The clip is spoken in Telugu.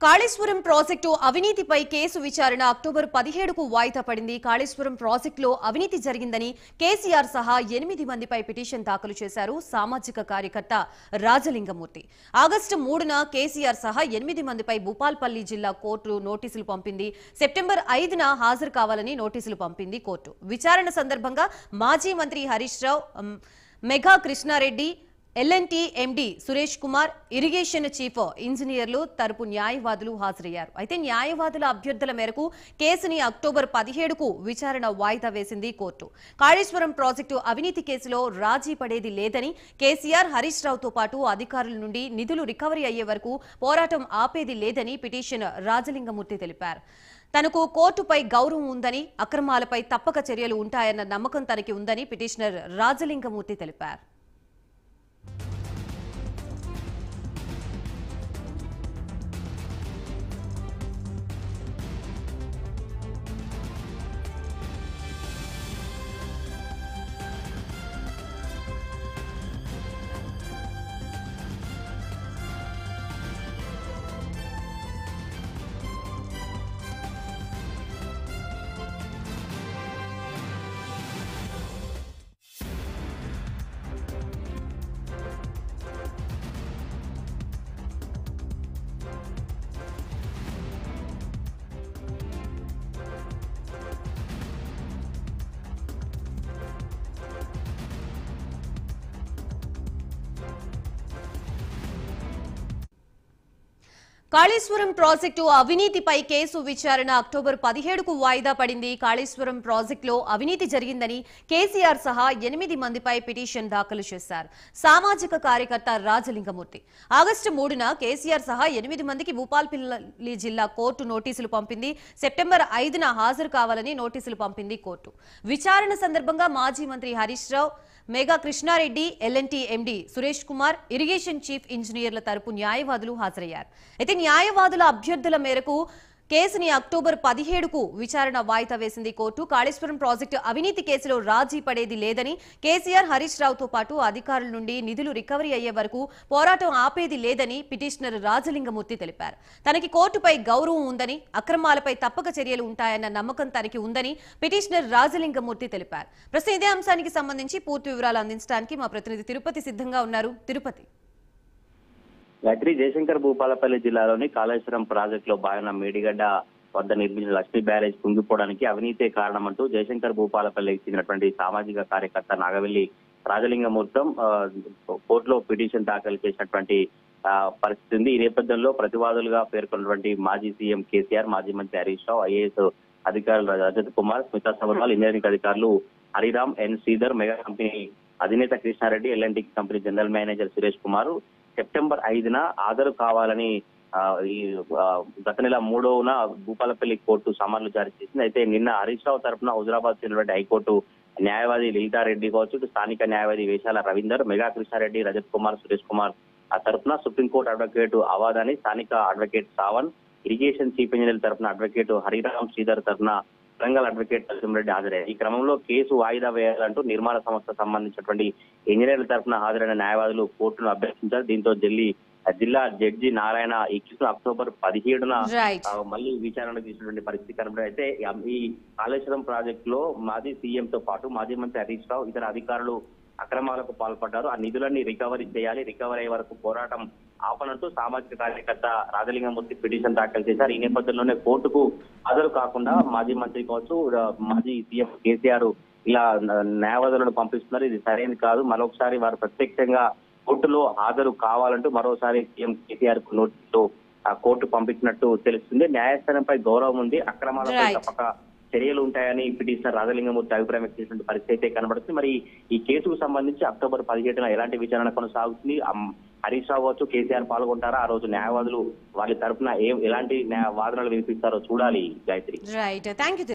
కాళేశ్వరం ప్రాజెక్టు అవినీతిపై కేసు విచారణ అక్టోబర్ పదిహేడుకు వాయిదా పడింది కాళేశ్వరం ప్రాజెక్టులో అవినీతి జరిగిందని కేసీఆర్ సహా ఎనిమిది మందిపై పిటిషన్ దాఖలు చేశారు సామాజిక కార్యకర్త రాజలింగమూర్తి ఆగస్టు మూడున కేసీఆర్ సహా ఎనిమిది మందిపై భూపాల్పల్లి జిల్లా కోర్టు నోటీసులు పంపింది సెప్టెంబర్ ఐదున హాజరు కావాలని నోటీసులు పంపింది కోర్టు విచారణ సందర్భంగా మాజీ మంత్రి Harish Rao um, Megha Krishna Reddy L N T MD Suresh Kumar irrigation chief ఇంజనీర్లు తరపు న్యాయవాదులు హాజరయ్యారు అయితే న్యాయవాదుల అభ్యర్థుల మేరకు కేసుని అక్టోబర్ పదిహేడుకు విచారణ వాయిదా వేసింది కోర్టు కాళేశ్వరం ప్రాజెక్టు అవినీతి కేసులో రాజీ పడేది లేదని కేసీఆర్ హరీష్ రావుతో పాటు అధికారుల నుండి నిధులు రికవరీ అయ్యే వరకు పోరాటం ఆపేది లేదని పిటిషన్ రాజలింగమూర్తి తెలిపారు తనకు కోర్టుపై గౌరవం ఉందని అక్రమాలపై తప్పక చర్యలు ఉంటాయన్న నమ్మకం తనకి ఉందని పిటిషనర్ రాజలింగమూర్తి తెలిపారు కాళేశ్వరం ప్రాజెక్టు అవినీతిపై కేసు విచారణ అక్టోబర్ పదిహేడుకు వాయిదా పడింది కాళేశ్వరం ప్రాజెక్టులో అవినీతి జరిగిందని కేసీఆర్ సహా ఎనిమిది మందిపై పిటిషన్ దాఖలు చేశారు సామాజిక కార్యకర్త రాజలింగమూర్తి ఆగస్టు మూడున కేసీఆర్ సహా ఎనిమిది మందికి భూపాల్పల్లి జిల్లా కోర్టు నోటీసులు పంపింది సెప్టెంబర్ ఐదున హాజరు కావాలని నోటీసులు పంపింది కోర్టు విచారణ సందర్భంగా మాజీ మంత్రి Harish Rao Megha Krishna Reddy L N T MD Suresh Kumar irrigation chief ఇంజనీర్ల తరపు న్యాయవాదులు హాజరయ్యారు అయితే న్యాయవాదుల అభ్యర్థుల మేరకు కేసుని అక్టోబర్ పదిహేడుకు విచారణ వాయిదా వేసింది కోర్టు కాళేశ్వరం ప్రాజెక్టు అవినీతి కేసులో రాజీ పడేది లేదని కేసీఆర్ హరీష్ రావుతో పాటు అధికారుల నుండి నిధులు రికవరీ అయ్యే వరకు పోరాటం ఆపేది లేదని పిటిషనర్ రాజలింగమూర్తి తెలిపారు తనకి కోర్టుపై గౌరవం ఉందని అక్రమాలపై తప్పక చర్యలు ఉంటాయన్న నమ్మకం తనకి ఉందని పిటిషనర్ రాజలింగమూర్తి తెలిపారు ప్రస్తుతం ఇదే అంశానికి సంబంధించి పూర్తి వివరాలు అందించడానికి మా ప్రతినిధి తిరుపతి సిద్ధంగా ఉన్నారు తిరుపతి గాయత్రి జయశంకర్ భూపాలపల్లి జిల్లాలోని కాళేశ్వరం ప్రాజెక్ట్ లో భాగంగా మేడిగడ్డ వద్ద నిర్మించిన లక్ష్మీ బ్యారేజ్ కుంగిపోవడానికి అవినీతే కారణమంటూ జయశంకర్ భూపాలపల్లికి చెందినటువంటి సామాజిక కార్యకర్త నాగవెల్లి రాజలింగమూర్తం ఆ, కోర్టులో పిటిషన్ దాఖలు చేసినటువంటి ఆ, పరిస్థితి ఉంది ఈ నేపథ్యంలో ప్రతివాదులుగా పేర్కొన్నటువంటి మాజీ సీఎం కేసీఆర్ మాజీ మంత్రి హరీష్ రావు ఐఏఎస్ అధికారులు రజత్ కుమార్ స్మితా సబర్వాల్ ఇంజనీరింగ్ అధికారులు Hariram N Sridhar Mega company అధినేత Krishna Reddy L N T company general manager Suresh Kumar September ఐదున హాజరు కావాలని ఆ, ఈ ఆ, గత నెల మూడవన భూపాలపల్లి కోర్టు సమన్లు జారీ చేసింది అయితే నిన్న హరీష్ రావు తరఫున హుజరాబాద్ చెందినటువంటి హైకోర్టు న్యాయవాది లలితారెడ్డి కావచ్చు ఇటు స్థానిక న్యాయవాది వేషాల రవీందర్ మెగా కృష్ణారెడ్డి రజత్ కుమార్ సురేష్ కుమార్ ఆ తరఫున సుప్రీంకోర్టు అడ్వకేట్ అవాదాని స్థానిక advocate Sawan irrigation chief engineer తరఫున అడ్వకేట్ హరిరామ్ శ్రీధర్ తరఫున వరంగల్ అడ్వకేట్ నరసింహరెడ్డి హాజరయ్యారు ఈ క్రమంలో కేసు వాయిదా వేయాలంటూ నిర్మాణ సంస్థ సంబంధించినటువంటి ఇంజనీర్ల తరఫున హాజరైన న్యాయవాదులు కోర్టును అభ్యర్థించారు దీంతో ఢిల్లీ జిల్లా జడ్జి నారాయణ ఈ కేసును అక్టోబర్ పదిహేడున రైట్ ఆ, మళ్ళీ విచారణ తీసినటువంటి పరిస్థితి కనబడి అయితే ఈ కాళేశ్వరం ప్రాజెక్ట్ లో మాజీ సీఎం తో పాటు మాజీ మంత్రి హరీష్ రావు ఇతర అధికారులు అక్రమాలకు పాల్పడ్డారు ఆ నిధులన్నీ రికవరీ చేయాలి రికవరీ అయ్యే వరకు పోరాటం ఆపనంటూ సామాజిక కార్యకర్త రాజలింగమూర్తి పిటిషన్ దాఖలు చేశారు ఈ నేపథ్యంలోనే కోర్టుకు హాజరు కాకుండా మాజీ మంత్రి కావచ్చు ఆ, మాజీ సీఎం కేసీఆర్ ఇలా న్యాయవాదులను పంపిస్తున్నారు ఇది సరైనది కాదు మరొకసారి వారు ప్రత్యక్షంగా కోర్టులో హాజరు కావాలంటూ మరోసారి సీఎం కేసీఆర్ కు నోటీసులు ఆ కోర్టు పంపించినట్టు తెలుస్తుంది న్యాయస్థానంపై గౌరవం ఉంది అక్రమాలపై Right. తప్పక చర్యలు ఉంటాయని పిటిషనర్ రాజలింగమూర్తి అభిప్రాయం వ్యక్తం చేసినటువంటి పరిస్థితి అయితే కనబడుతుంది మరి ఈ కేసుకు సంబంధించి అక్టోబర్ పదిహేడున ఎలాంటి విచారణ కొనసాగుతుంది అమ్, హరీష్ రావు కావచ్చు కేసీఆర్ పాల్గొంటారా ఆ రోజు న్యాయవాదులు వారి తరఫున ఏ ఎలాంటి న్యాయ వాదనలు వినిపిస్తారో చూడాలి గాయత్రి రైట్ థ్యాంక్ యూ